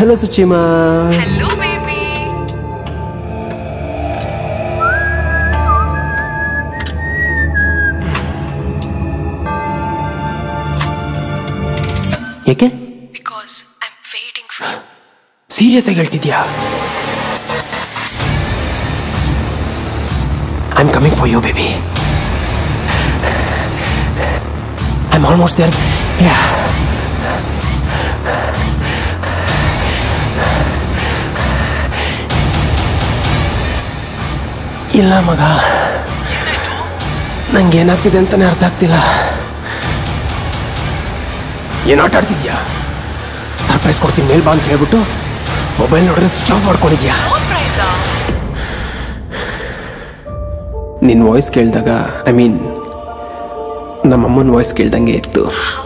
hello ಸುಚಿಮಾ hello baby ಏಕೆ because I am waiting for you serious ಆಗಿ ಹೇಳ್ತಿದ್ಯಾ I am coming for you baby I am almost there ಯಾ ಇಲ್ಲ ಮಗ ನಂಗೆ ಏನಾಗ್ತಿದೆ ಅಂತಾನೆ ಅರ್ಥ ಆಗ್ತಿಲ್ಲ ಏನು ಆಟ ಆಡ್ತಿದ್ಯಾ ಸರ್ಪ್ರೈಸ್ ಕೊಡ್ತೀನಿ ಮೇಲ್ ಬಾ ಅಂತ ಹೇಳ್ಬಿಟ್ಟು ಮೊಬೈಲ್ ನೋಡಿದ್ರೆ ಸ್ವಿಚ್ ಆಫ್ ಮಾಡ್ಕೊಂಡಿದ್ಯಾ ಸರ್ಪ್ರೈಸಾ ನಿನ್ನ ವಾಯ್ಸ್ ಕೇಳಿದಾಗ ಐ ಮೀನ್ ನಮ್ಮಮ್ಮನ ವಾಯ್ಸ್ ಕೇಳ್ದಂಗೆ ಇತ್ತು ಹೌದಾ